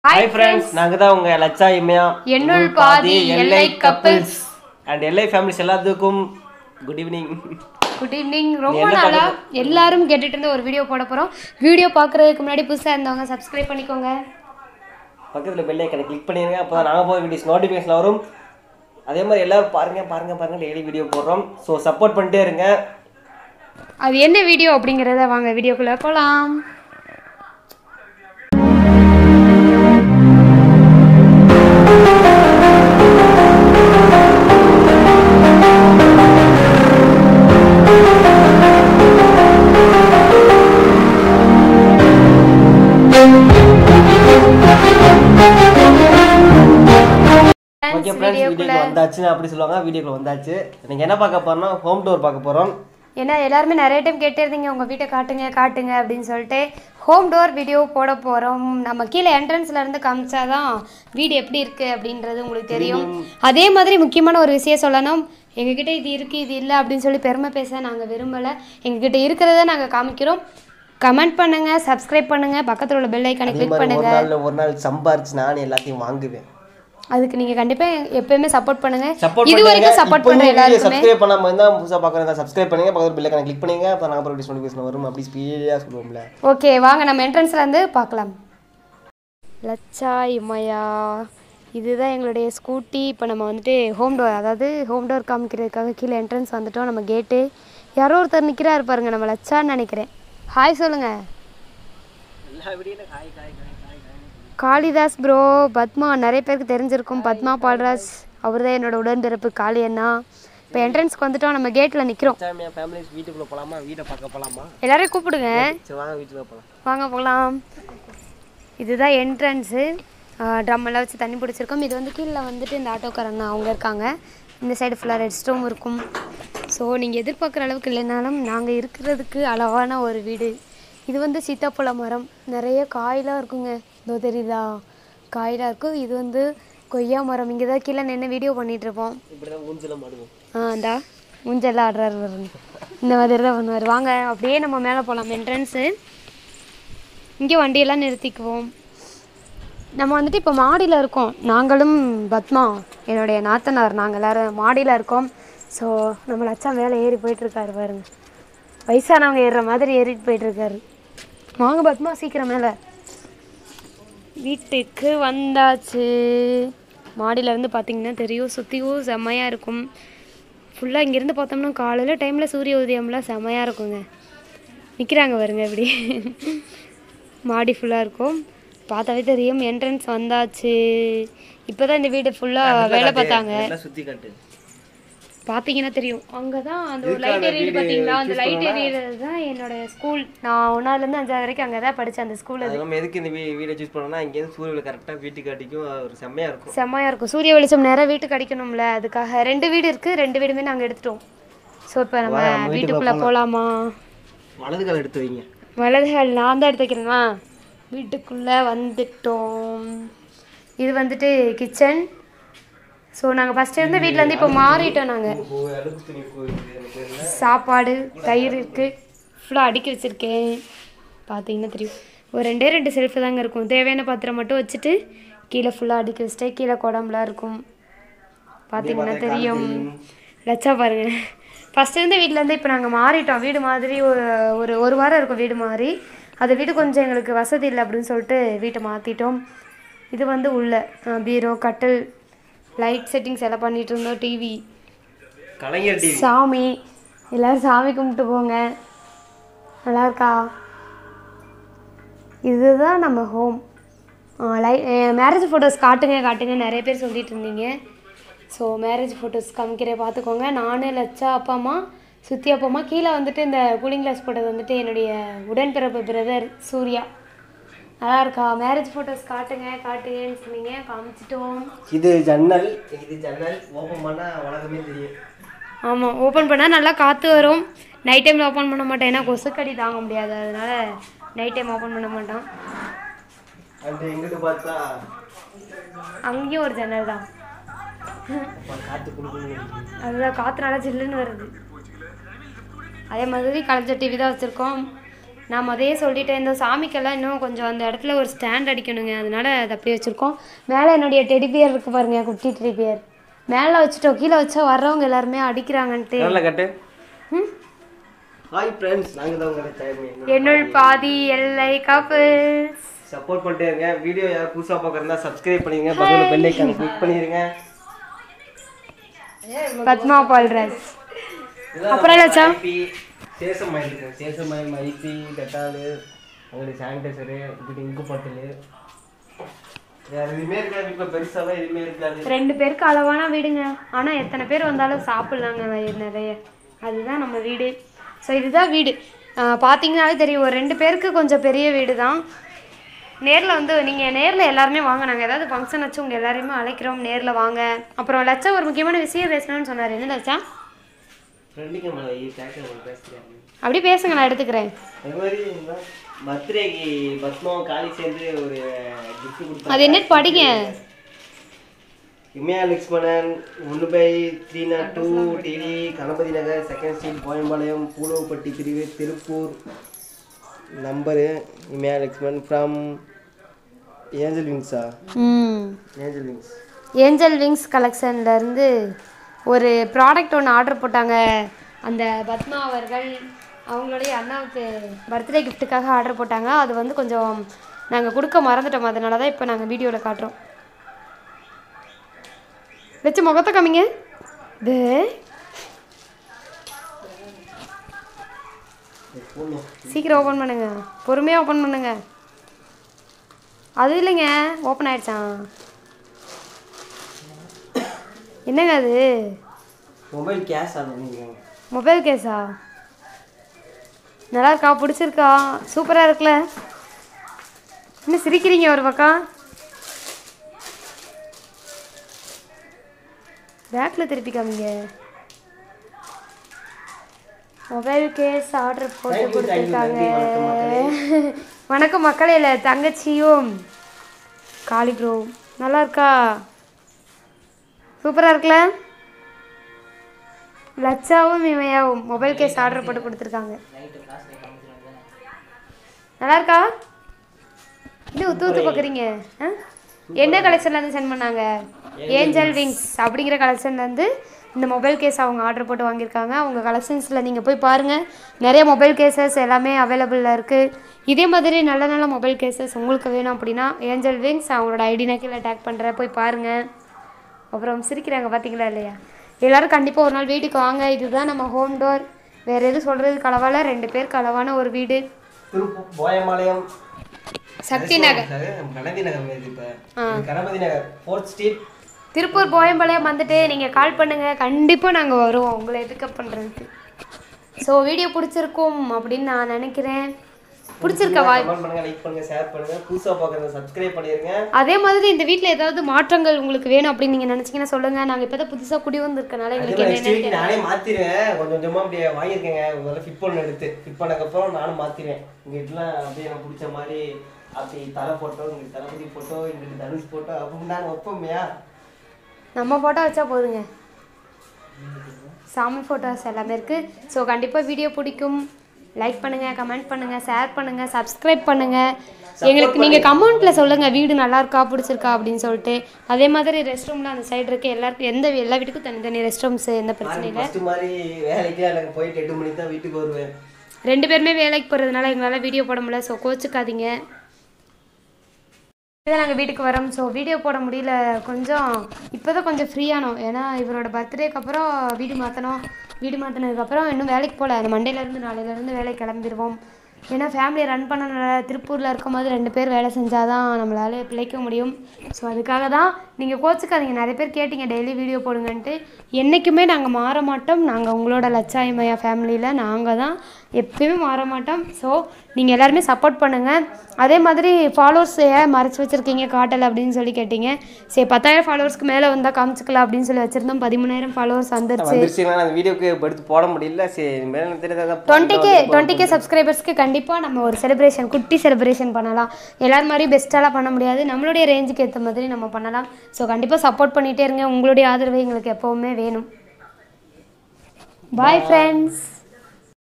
Hi friends நாங்க தான் உங்க லட்சா இமையா என்னுள் பாதி எல்லை couples. அண்ட் எல்லை ஃபேமிலிஸ் எல்லாத்துக்கும் குட் ஈவினிங் குட் ஈவினிங் ரொம்ப நாளா எல்லாரும் கேட்டுட்டு இருந்த ஒரு வீடியோ போட போறோம் வீடியோ பார்க்கறதுக்கு முன்னாடி புதுசா இருந்தவங்க சப்ஸ்கிரைப் பண்ணிக்கோங்க பக்கத்துல பெல் ஐக்கனை கிளிக் பண்ணிருங்க அப்பதான் நாங்க போய் வீடியோஸ் நோட்டிஃபிகேஷன் வரும் அதே மாதிரி எல்லாரும் பாருங்க பாருங்க பாருங்க டெய்லி வீடியோ போடுறோம் ஸோ சப்போர்ட் பண்ணிட்டே இருங்க அது என்ன வீடியோ அப்படிங்கிறத வாங்க வீடியோக்குள்ள போலாம் ஓகே ஃப்ரெண்ட்ஸ் வீடியோக்குள்ள வந்தாச்சு அப்படி சொல்லுவாங்க வீடியோக்குள்ள வந்தாச்சு நீங்க என்ன பார்க்க போறோம்னா ஹோம் டூர் பார்க்க போறோம் ஏன்னா எல்லாருமே நிறைய டைம் கேட்டே இருந்தீங்க உங்கள் வீட்டை காட்டுங்க காட்டுங்க அப்படின்னு சொல்லிட்டு ஹோம் டோர் வீடியோ போட போகிறோம் நம்ம கீழே என்ட்ரன்ஸ்ல இருந்து காமிச்சாதான் வீடு எப்படி இருக்கு அப்படின்றது உங்களுக்கு தெரியும் அதே மாதிரி முக்கியமான ஒரு விஷயம் சொல்லணும் எங்ககிட்ட இது இருக்கு இது இல்லை அப்படின்னு சொல்லி பெருமை பேச நாங்கள் விரும்பலை எங்ககிட்ட இருக்கிறத நாங்கள் காமிக்கிறோம் கமெண்ட் பண்ணுங்க சப்ஸ்கிரைப் பண்ணுங்க பக்கத்தில் உள்ள பெல் ஐக்கானை அதே கிளிக் மாதிரி பண்ணுங்க ஒரு நாள் ஒரு நாள் சம்பாரிச்சு நானே எல்லாத்தையும் வாங்குவேன் அதுக்கு நீங்க கண்டிப்பா எப்பயுமே சப்போர்ட் பண்ணுங்க சப்போர்ட் இது வரைக்கும் சப்போர்ட் பண்ற எல்லாருக்குமே சப்ஸ்கிரைப் பண்ணாம இருந்தா புதுசா பார்க்கறதா சப்ஸ்கிரைப் பண்ணுங்க பக்கத்துல பெல் ஐக்கனை கிளிக் பண்ணுங்க அப்ப நாங்க அப்புறம் நோட்டிஃபிகேஷன் வரும் அப்படி ஸ்பீடா சொல்லுவோம்ல ஓகே வாங்க நம்ம என்ட்ரன்ஸ்ல இருந்து பார்க்கலாம் லட்சா இமயா இதுதான் எங்களுடைய ஸ்கூட்டி இப்போ நம்ம வந்துட்டு ஹோம் டோர் அதாவது ஹோம் டோர் காமிக்கிறதுக்காக கீழே என்ட்ரன்ஸ் வந்துட்டோம் நம்ம கேட்டு யாரோ ஒருத்தர் நிற்கிறாரு பாருங்க நம்ம லட்சான்னு நினைக்கிறேன் ஹாய் சொல்லுங்க காளிதாஸ் ப்ரோ பத்மா நிறைய பேருக்கு தெரிஞ்சிருக்கும் பத்மா பால்ராஜ் அவர் தான் என்னோட உடன்பிறப்பு காளி அண்ணா இப்போ என்ட்ரன்ஸ்க்கு வந்துட்டோம் நம்ம கேட்டில் நிற்கிறோம் சாமியா ஃபேமிலிஸ் வீட்டுக்குள்ள போலாமா வீட்டை பார்க்க போலாமா எல்லாரையும் கூப்பிடுங்க சரி வாங்க வீட்டுக்குள்ள போலாம் வாங்க போகலாம் இதுதான் என்ட்ரன்ஸு ட்ரம் எல்லாம் வச்சு தண்ணி பிடிச்சிருக்கோம் இது வந்து கீழே வந்துட்டு இந்த ஆட்டோக்காரங்க அவங்க இருக்காங்க இந்த சைடு ஃபுல்லாக ரெஸ்ட் ரூம் இருக்கும் ஸோ நீங்கள் எதிர்பார்க்குற அளவுக்கு இல்லைனாலும் நாங்கள் இருக்கிறதுக்கு அளவான ஒரு வீடு இது வந்து சீத்தாப்பழ மரம் நிறைய காயெலாம் இருக்குங்க இதோ தெரியுதா காயெலாம் இருக்கும் இது வந்து கொய்யா மரம் இங்கே தான் கீழே நின்று வீடியோ பண்ணிகிட்ருப்போம் இப்படிதான் ஊஞ்சலாம் ஆடுவோம் ஆ இந்தா ஊஞ்சல்லாம் ஆடுறாரு பாருங்க இந்த மாதிரி தான் பண்ணுவார் வாங்க அப்படியே நம்ம மேலே போகலாம் என்ட்ரன்ஸு இங்கே வண்டியெல்லாம் நிறுத்திக்குவோம் நம்ம வந்துட்டு இப்போ மாடியில் இருக்கோம் நாங்களும் பத்மா என்னுடைய நாத்தனார் நாங்கள் எல்லாரும் மாடியில் இருக்கோம் ஸோ நம்ம லட்சா மேலே ஏறி போயிட்டுருக்காரு பாருங்க வயசானவங்க ஏறுற மாதிரி ஏறிட்டு போயிட்டுருக்காரு வாங்க பத்மா சீக்கிரம் மேலே வீட்டுக்கு வந்தாச்சு மாடியில இருந்து பார்த்தீங்கன்னா தெரியும் சுற்றியும் செம்மையாக இருக்கும் ஃபுல்லாக இங்கேருந்து பார்த்தோம்னா காலையில் டைமில் சூரிய உதயம்லாம் செம்மையாக இருக்குங்க நிற்கிறாங்க பாருங்க இப்படி மாடி ஃபுல்லாக இருக்கும் பார்த்தாவே தெரியும் என்ட்ரன்ஸ் வந்தாச்சு இப்போ தான் இந்த வீடு ஃபுல்லாக வேலை பார்த்தாங்க எல்லாம் சுத்தி காட்டு பார்த்தீங்கன்னா தெரியும் அங்கே தான் அந்த ஒரு லைட் எரியுது பார்த்தீங்களா அந்த லைட் எரியுறது தான் என்னோட ஸ்கூல் நான் ஒன்றாவதுலேருந்து அஞ்சாவது வரைக்கும் அங்கே தான் படித்தேன் அந்த ஸ்கூல் அது நம்ம எதுக்கு இந்த வீ- வீடியோ சூஸ் பண்ணோம்னா இங்கேருந்து சூரியவில் கரெக்டாக வீட்டுக்கு காட்டிக்கும் ஒரு செம்மையா இருக்கும் செம்மையாக இருக்கும் சூரிய வெளிச்சம் நேராக வீட்டுக்கு அடிக்கணும்ல அதுக்காக ரெண்டு வீடு இருக்குது ரெண்டு வீடுமே நாங்கள் எடுத்துட்டோம் ஸோ இப்போ நம்ம வீட்டுக்குள்ளே போகலாமா வலது கால் எடுத்து வைங்க வலதுகள் நான் தான் எடுத்து வைக்கிறேன்னா வீட்டுக்குள்ளே வந்துட்டோம் இது வந்துட்டு கிச்சன் ஸோ நாங்கள் ஃபஸ்ட்டு இருந்த வீட்டில் இருந்து இப்போ மாறிட்டோம் நாங்கள் அழுக்கு துணி போயிருக்கு எனக்கு தெரியல. சாப்பாடு தயிர் இருக்குது ஃபுல்லாக அடுக்கி வச்சுருக்கேன் பார்த்தீங்கன்னா தெரியும் ஒரு ரெண்டே ரெண்டு செல்ஃபு தாங்க இருக்கும் தேவையான பாத்திரம் மட்டும் வச்சுட்டு கீழே ஃபுல்லாக அடுக்கி வச்சுட்டு கீழே குடம்புலாம் இருக்கும் பார்த்தீங்கன்னா தெரியும் லட்சா பாருங்க ஃபஸ்ட்டு இருந்த வீட்டிலேருந்து இப்போ நாங்கள் மாறிட்டோம் வீடு மாதிரி ஒரு ஒரு ஒரு வாரம் இருக்கும் வீடு மாறி அது வீடு கொஞ்சம் எங்களுக்கு வசதி இல்லை அப்படின்னு சொல்லிட்டு வீட்டை மாற்றிட்டோம் இது வந்து உள்ள அஹ், பீரோ கட்டில் லைட் செட்டிங்ஸ் எல்லாம் பண்ணிட்டு இருந்தோம் டிவி கலைஞர் டிவி சாமி எல்லாரும் சாமி கும்பிட்டு போங்க நல்லா இருக்கா இதுதான் நம்ம ஹோம் லை மேரேஜ் ஃபோட்டோஸ் காட்டுங்க காட்டுங்க நிறைய பேர் சொல்லிட்டு இருந்தீங்க ஸோ மேரேஜ் ஃபோட்டோஸ் காமிக்கிறேன் பார்த்துக்கோங்க நானு லட்சா அப்பா அம்மா சுத்தி அப்பா அம்மா கீழே வந்துட்டு இந்த கூலிங் கிளாஸ் போட்டது வந்துட்டு என்னுடைய உடன்பிறப்பு பிரதர் சூர்யா நல்லா இருக்கா மேரேஜ் ஃபோட்டோஸ் காட்டுங்க காட்டுங்கன்னு சொன்னீங்க காமிச்சிட்டோம் இது ஜன்னல் இது ஜன்னல் ஓப்பன் பண்ணா உலகமே தெரியும் ஆமாம் ஓப்பன் பண்ணால் நல்லா காற்று வரும் நைட் டைமில் ஓப்பன் பண்ண மாட்டேன் ஏன்னா கொசுக்கடி தாங்க முடியாது அதனால நைட் டைம் ஓப்பன் பண்ண மாட்டோம் அந்த எங்கிட்டு பார்த்தா அங்கேயும் ஒரு ஜன்னல் தான் அப்பா காத்து குடுக்கணும் அதுதான் காற்று நல்லா ஜில்லுன்னு வருது அதே மாதிரி கலைஞ்ச டிவி தான் வச்சுருக்கோம் நான் முதையே சொல்லிட்டேன் இந்த சாமிக்கெல்லாம் இன்னும் கொஞ்சம் அந்த இடத்துல ஒரு ஸ்டாண்ட் அடிக்கணுங்க அதனால அதை அப்படியே வச்சுருக்கோம் மேலே என்னுடைய டெடி பியர் இருக்குது பாருங்க குட்டி டெடி பியர் மேலே வச்சுட்டோம் கீழே வச்சா வர்றவங்க எல்லாருமே அடிக்கிறாங்கன்ட்டு நல்லா கட்டு ம் ஹாய் ஃப்ரெண்ட்ஸ் நாங்கள் தான் உங்களை டைம் என்னுள் பாதி எல்லை கப்பல்ஸ் சப்போர்ட் பண்ணிட்டே இருங்க வீடியோ யார் புதுசாக பார்க்குறதா சப்ஸ்கிரைப் பண்ணிடுங்க பக்கத்தில் பெல் ஐக்கான் கிளிக் பண்ணிடுங்க பத்மா பால்ராஜ் அப்புறம் லட்சா சேசம் மயில் இருக்கு சேசம் மயில் மைத்தி டெட்டாலு உங்களுடைய சானிடைசரு இப்படி இங்கு பாட்டிலு வேற எதுவுமே இருக்காது வீட்டில் பெருசாலாம் எதுவுமே இருக்காது ரெண்டு பேருக்கு அளவான வீடுங்க ஆனால் எத்தனை பேர் வந்தாலும் சாப்பிட்லாங்க வயிறு நிறைய அதுதான் நம்ம வீடு ஸோ இதுதான் வீடு ஆஹ் பார்த்தீங்கன்னாலே தெரியும் ஒரு ரெண்டு பேருக்கு கொஞ்சம் பெரிய வீடு தான் நேரில் வந்து நீங்கள் நேரில் எல்லாருமே வாங்க நாங்கள் ஏதாவது ஃபங்க்ஷன் வச்சு உங்கள் எல்லாரையுமே அழைக்கிறோம் நேரில் வாங்க அப்புறம் லட்சம் ஒரு முக்கியமான விஷயம் பேசணும்னு சொன்னார் என்ன லட்சா ஃப்ரெண்டுக்கு நம்மளை டேக்டர் பேசுகிறேன் அப்படியே பேசுங்க நான் எடுத்துக்கிறேன் அது மாதிரி பர்த்டேக்கு பத்மாவும் காலி சேர்ந்து ஒரு கிஃப்ட் கொடுத்தாங்க அது என்ன படிங்க இமயா லக்ஷ்மணன் ஒன்று by three not two DT Ganapathy Nagar second street Koyampalayam Poolavapatti பிரிவு Tiruppur number Imaya Lakshmanan from angel விங்ஸா ம் ஏஞ்சல் விங்ஸ் ஏஞ்சல் விங்ஸ் கலெக்ஷன்லேருந்து ஒரு ப்ராடக்ட் ஒன்று ஆர்டர் போட்டாங்க அந்த பத்மா அவர்கள் அவங்களுடைய அண்ணாவுக்கு பர்த்டே கிஃப்ட்டுக்காக ஆர்டர் போட்டாங்க அது வந்து கொஞ்சம் நாங்கள் கொடுக்க மறந்துட்டோம் அதனால தான் இப்போ நாங்கள் வீடியோவில் காட்டுறோம் வச்சு முகத்தை காமிங்க இது சீக்கிரம் ஓப்பன் பண்ணுங்க பொறுமையாக ஓப்பன் பண்ணுங்க அது இல்லைங்க ஓப்பன் ஆயிடுச்சான் என்னங்க அது மொபைல் கேஷ் ஆர்டர் பண்ணியிருக்காங்க மொபைல் கேஸா நல்லா இருக்கா பிடிச்சிருக்கா சூப்பராக இருக்குல்ல என்ன சிரிக்கிறீங்க ஒரு பக்கம் பேக்கில் திருப்பி காமிங்க மொபைல் கேஸ் ஆர்டர் போட்டு Thank you, thank you, கொடுத்துருக்காங்க நன்றி, வணக்கம் வணக்கம் மக்களே இல்லை தங்கச்சியும் காளி ப்ரோ நல்லா இருக்கா சூப்பராக இருக்குல்ல லட்சாவும் இமையாவும் மொபைல் கேஸ் ஆர்டர் போட்டு கொடுத்துருக்காங்க நல்லா இருக்கா இன்னும் உத்து உத்து பார்க்குறீங்க ஆ என்ன கலெக்ஷன்லேருந்து சென்ட் பண்ணாங்க ஏஞ்சல் விங்ஸ் அப்படிங்கிற கலெக்ஷன்லேருந்து இந்த மொபைல் கேஸ் அவங்க ஆர்டர் போட்டு வாங்கியிருக்காங்க அவங்க கலெக்ஷன்ஸில் நீங்கள் போய் பாருங்கள் நிறைய மொபைல் கேசஸ் எல்லாமே அவைலபிளில் இருக்குது இதே மாதிரி நல்ல நல்ல மொபைல் கேசஸ் உங்களுக்கு வேணும் அப்படின்னா ஏஞ்சல் விங்ஸ் அவங்களோட ஐடி நான் கீழே டேக் பண்ணுறேன் போய் பாருங்கள் அப்புறம் சிரிக்கிறாங்க பார்த்தீங்களா இல்லையா எல்லாரும் கண்டிப்பாக ஒரு நாள் வீட்டுக்கு வாங்க இதுதான் நம்ம ஹோம் டோர் வேறு எதுவும் சொல்கிறது களவால ரெண்டு பேர் களவான ஒரு வீடு திருப்பூர் போயம்பாளையம் சக்தி நகர் கணபதி நகர் மாதிரி இப்போ கணபதி நகர் ஃபோர்த் ஸ்ட்ரீட் திருப்பூர் போயம்பாளையம் வந்துட்டு நீங்கள் கால் பண்ணுங்கள் கண்டிப்பாக நாங்கள் வருவோம் உங்களை பிக்கப் பண்ணுறதுக்கு ஸோ வீடியோ பிடிச்சிருக்கும் அப்படின்னு நான் நினைக்கிறேன் பிடிச்சிருக்கா வாய் கமெண்ட் பண்ணுங்க லைக் பண்ணுங்க ஷேர் பண்ணுங்க புதுசாக பார்க்குறத சப்ஸ்கிரைப் பண்ணிருங்க அதே மாதிரி இந்த வீட்டில் ஏதாவது மாற்றங்கள் உங்களுக்கு வேணும் அப்படின்னு நீங்கள் நினச்சிங்கன்னா சொல்லுங்கள் நாங்கள் இப்போ தான் புதுசாக குடி வந்திருக்கனால அதே எங்களுக்கு மாதிரி என்ன next week நானே மாத்திருவேன் கொஞ்சம் கொஞ்சமா அப்படியே வாங்கியிருக்கேங்க முதல்ல ஃபிட் பண்ண எடுத்து ஃபிட் பண்ணக்கப்புறம் நானும் மாத்திருவேன் உங்க வீட்டுலாம் அப்படியே எனக்கு பிடிச்ச மாதிரி அப்படி தலை போட்டோ இங்கிட்டு தளபதி போட்டோ இங்கிட்டு தனுஷ் போட்டோ அப்படின்னு நாங்கள் வைப்போமையா நம்ம ஃபோட்டோ வச்சா போதுங்க சாமி ஃபோட்டோஸ் எல்லாமே இருக்குது ஸோ கண்டிப்பாக வீடியோ பிடிக்கும் லைக் பண்ணுங்கள் கமெண்ட் பண்ணுங்கள் ஷேர் பண்ணுங்கள் சப்ஸ்கிரைப் பண்ணுங்கள் எங்களுக்கு நீங்கள் கமெண்ட்டில் சொல்லுங்கள் வீடு நல்லா இருக்கா பிடிச்சிருக்கா அப்படின்னு சொல்லிட்டு அதே மாதிரி ரெஸ்ட் ரூமில் அந்த சைடு இருக்குது எல்லாருக்கும் எந்த எல்லா வீட்டுக்கும் தனித்தனி ரெஸ்ட் ரூம்ஸ் எந்த பிரச்சனையும் இல்லை ஃபர்ஸ்ட் மாதிரி வேலைக்கு எனக்கு போயிட்டு எட்டு மணிக்கு தான் வீட்டுக்கு வருவேன் ரெண்டு பேருமே வேலைக்கு போகிறதுனால எங்களால் வீடியோ போட முடியல ஸோ கோச்சுக்காதீங்க இதான் நாங்கள் வீட்டுக்கு வரோம் ஸோ வீடியோ போட முடியல கொஞ்சம் இப்போ தான் கொஞ்சம் ஃப்ரீயானோம் ஏன்னா இவரோட பர்த்டேக்கு அப்புறம் வீடு மாற்றணும் வீடு மாற்றினதுக்கப்புறம் இன்னும் வேலைக்கு போகல அந்த மண்டேலேருந்து நாளையிலேருந்து வேலைக்கு கிளம்பிடுவோம் ஏன்னா ஃபேமிலியை ரன் பண்ணனால திருப்பூரில் இருக்கும்போது ரெண்டு பேர் வேலை செஞ்சால் தான் நம்மளால பிழைக்க முடியும் ஸோ அதுக்காக தான் நீங்கள் கோச்சுக்காதீங்க நிறைய பேர் கேட்டிங்க டெய்லி வீடியோ போடுங்கன்ட்டு என்றைக்குமே நாங்கள் மாற மாட்டோம் நாங்கள் உங்களோட லட்சாயமயா ஃபேமிலியில் நாங்கள் தான் எப்பயுமே மாற மாட்டோம் ஸோ நீங்கள் எல்லாருமே சப்போர்ட் பண்ணுங்கள் அதே மாதிரி ஃபாலோவர்ஸ் ஏன் மறைச்சி வச்சுருக்கீங்க காட்டலை அப்படின்னு சொல்லி கேட்டீங்க சரி பத்தாயிரம் ஃபாலோவர்ஸ்க்கு மேலே வந்தால் காமிச்சிக்கலாம் அப்படின்னு சொல்லி வச்சுருந்தோம் பதிமூணாயிரம் ஃபாலோவர்ஸ் வந்துருச்சு வந்துருச்சுங்களா அந்த வீடியோக்கு எடுத்து போட முடியல சரி மேலே தெரியாத டுவெண்ட்டி கே டுவெண்ட்டி கே சப்ஸ்கிரைபர்ஸ்க்கு கண்டிப்பாக நம்ம ஒரு செலிப்ரேஷன் குட்டி செலிப்ரேஷன் பண்ணலாம் எல்லாரும் மாதிரி பெஸ்ட்டாலாம் பண்ண முடியாது நம்மளுடைய ரேஞ்சுக்கு ஏற்ற மாதிரி நம்ம பண்ணலாம் ஸோ கண்டிப்பாக சப்போர்ட் பண்ணிகிட்டே இருங்க உங்களுடைய ஆதரவு எங்களுக்கு எப்போவுமே வேணும் பாய் ஃப்ரெண்ட்ஸ்